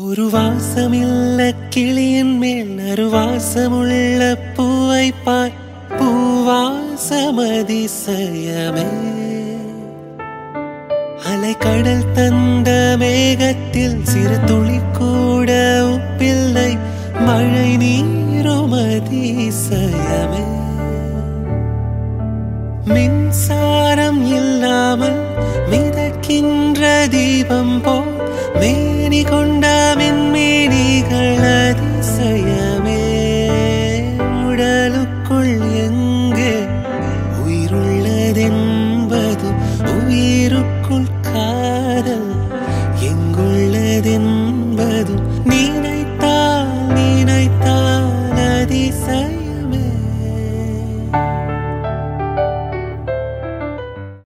ஒரு வாசமில்ல கிளியின் மேல் அருவாசமுள்ள பூவை பார் பூவாசமதிசயமே அலைக்கடல் தந்த மேகத்தில் சிறு துளி கூட உப்பில்லை மழை நீரும் அதிசயமே